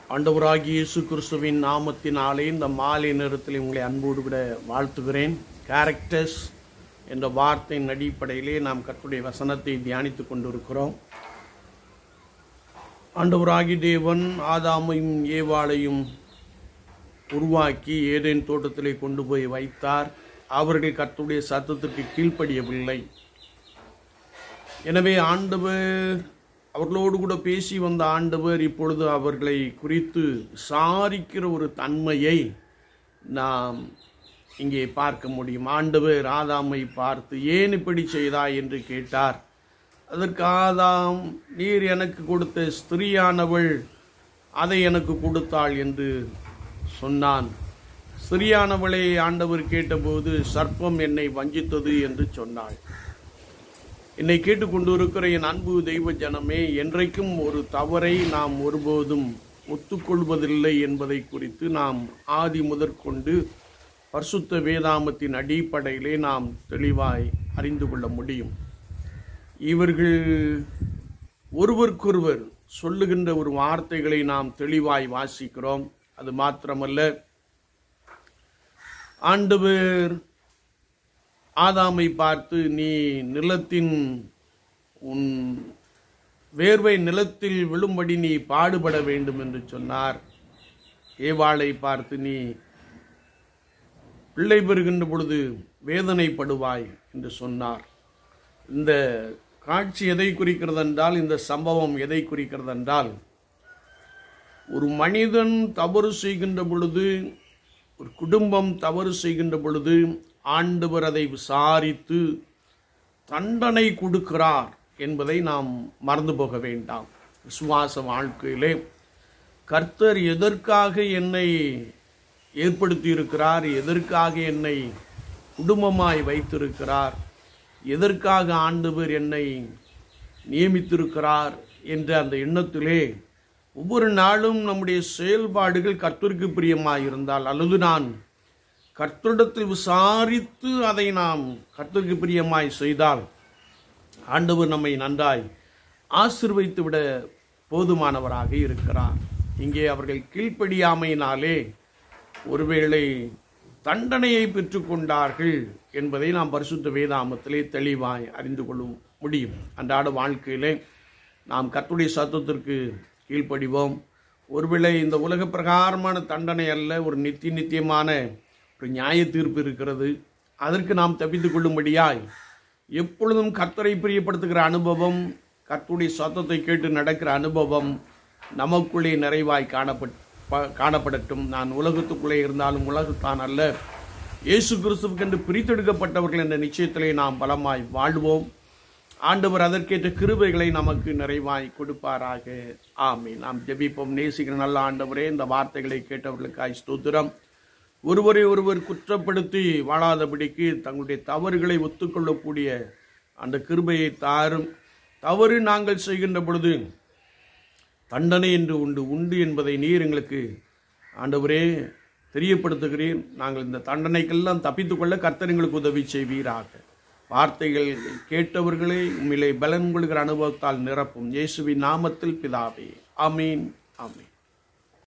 ஆண்டவராகிய இயேசு கிறிஸ்துவின் நாமத்தினாலே இந்த மாலை நேரத்தில் உங்களை அன்போடு கூட வாழ்த்துகிறேன் கேரக்டர்ஸ் என்ற வார்த்தையின் அடிப்படையிலே நாம் கர்த்தருடைய வசனத்தை தியானித்துக் கொண்டிருக்கிறோம் ஆண்டவராகி தேவன் ஆதாமையும் ஏவாளையும் உருவாக்கி ஏதேன் தோட்டத்திலே கொண்டு போய் வைத்தார் அவர்கள் கர்த்தருடைய சத்தத்திற்கு கீழ்ப்படியவில்லை எனவே ஆண்டவர் அவர்களோடு கூட பேசி வந்த ஆண்டவர் இப்பொழுது அவர்களை குறித்து விசாரிக்கிற ஒரு தன்மையை நாம் இங்கே பார்க்க முடியும் ஆண்டவர் ஆதாமை பார்த்து ஏன் இப்படி செய்தாய் என்று கேட்டார் அதற்கு ஆதாம் நீர் எனக்கு கொடுத்த ஸ்திரியானவள் அதை எனக்கு கொடுத்தாள் என்று சொன்னான் ஸ்திரியானவளை ஆண்டவர் கேட்டபோது சர்ப்பம் என்னை வஞ்சித்தது என்று சொன்னாள் என்னை கேட்டுக்கொண்டிருக்கிற என் அன்பு தெய்வ ஜனமே என்றைக்கும் ஒரு தவறை நாம் ஒருபோதும் ஒத்துக்கொள்வதில்லை என்பதை குறித்து நாம் ஆதி முதற்கொண்டு பரிசுத்த வேதாமத்தின் அடிப்படையிலே நாம் தெளிவாய் அறிந்து கொள்ள முடியும் இவர்கள் ஒருவருக்கொருவர் சொல்லுகின்ற ஒரு வார்த்தைகளை நாம் தெளிவாய் வாசிக்கிறோம் அது மாத்திரமல்ல ஆண்டவர் ஆதாமை பார்த்து நீ நிலத்தின் உன் வேர்வை நிலத்தில் விழும்படி நீ பாடுபட வேண்டும் என்று சொன்னார் ஏவாளை பார்த்து நீ பிள்ளை பெறுகின்ற பொழுது வேதனைப்படுவாய் என்று சொன்னார் இந்த காட்சி எதை குறிக்கிறது என்றால் இந்த சம்பவம் எதை குறிக்கிறது என்றால் ஒரு மனிதன் தவறு செய்கின்ற பொழுது ஒரு குடும்பம் தவறு செய்கின்ற பொழுது ஆண்டவர் அதை விசாரித்து தண்டனை கொடுக்கிறார் என்பதை நாம் மறந்து போக வேண்டாம் விசுவாச வாழ்க்கையிலே கர்த்தர் எதற்காக என்னை ஏற்படுத்தி இருக்கிறார் எதற்காக என்னை குடும்பமாய் வைத்திருக்கிறார் எதற்காக ஆண்டவர் என்னை நியமித்திருக்கிறார் என்ற அந்த எண்ணத்திலே ஒவ்வொரு நாளும் நம்முடைய செயல்பாடுகள் கர்த்தருக்கு பிரியமாய் இருந்தால் அல்லது நான் கர்த்தரிடத்தில் விசாரித்து அதை நாம் கர்த்தருக்கு பிரியமாய் செய்தால் ஆண்டவர் நம்மை நன்றாய் ஆசிர்வைத்து விட போதுமானவராக இருக்கிறார் இங்கே அவர்கள் கீழ்ப்படியாமையினாலே ஒருவேளை தண்டனையை பெற்றுக்கொண்டார்கள் என்பதை நாம் பரிசுத்த வேதாமத்திலே தெளிவாய் அறிந்து கொள்ள முடியும் அன்றாட வாழ்க்கையிலே நாம் கர்த்துடைய சத்தத்திற்கு கீழ்ப்படிவோம் ஒருவேளை இந்த உலக பிரகாரமான தண்டனை அல்ல ஒரு நித்திய நித்தியமான ஒரு நியாய தீர்ப்பு இருக்கிறது அதற்கு நாம் தப்பித்துக் கொள்ளும்படியாய் எப்பொழுதும் கர்த்தரை பிரியப்படுத்துகிற அனுபவம் கர்த்தருடைய சத்தத்தை கேட்டு நடக்கிற அனுபவம் நமக்குள்ளே நிறைவாய் காணப்பட் ப- காணப்படட்டும் நான் உலகத்துக்குள்ளே இருந்தாலும் உலகத்தான் அல்ல இயேசு கிறிஸ்துவுக்கென்று பிரித்தெடுக்கப்பட்டவர்கள் என்ற நிச்சயத்திலே நாம் பலமாய் வாழ்வோம் ஆண்டவர் அதற்கேற்ற கிருபைகளை நமக்கு நிறைவாய் கொடுப்பாராக ஆமே நாம் ஜெபிப்போம் நேசிக்கிற நல்ல ஆண்டவரே இந்த வார்த்தைகளை கேட்டவர்களுக்காய் ஸ்தோத்திரம் ஒருவரை ஒருவர் குற்றப்படுத்தி வாழாதபடிக்கு தங்களுடைய தவறுகளை ஒத்துக்கொள்ளக்கூடிய அந்த கிருபையை தாரும் தவறு நாங்கள் செய்கின்ற பொழுது தண்டனை என்று உண்டு உண்டு என்பதை நீர் எங்களுக்கு ஆண்டவரே தெரியப்படுத்துகிறேன் நாங்கள் இந்த தண்டனைக்கெல்லாம் தப்பித்துக்கொள்ள கர்த்தர் எங்களுக்கு உதவி செய்வீராக வார்த்தைகள் கேட்டவர்களை உண்மையிலே பலன் கொள்கிற அனுபவத்தால் நிரப்பும் இயேசுவின் நாமத்தில் பிதாவே ஆமீன் ஆமீன்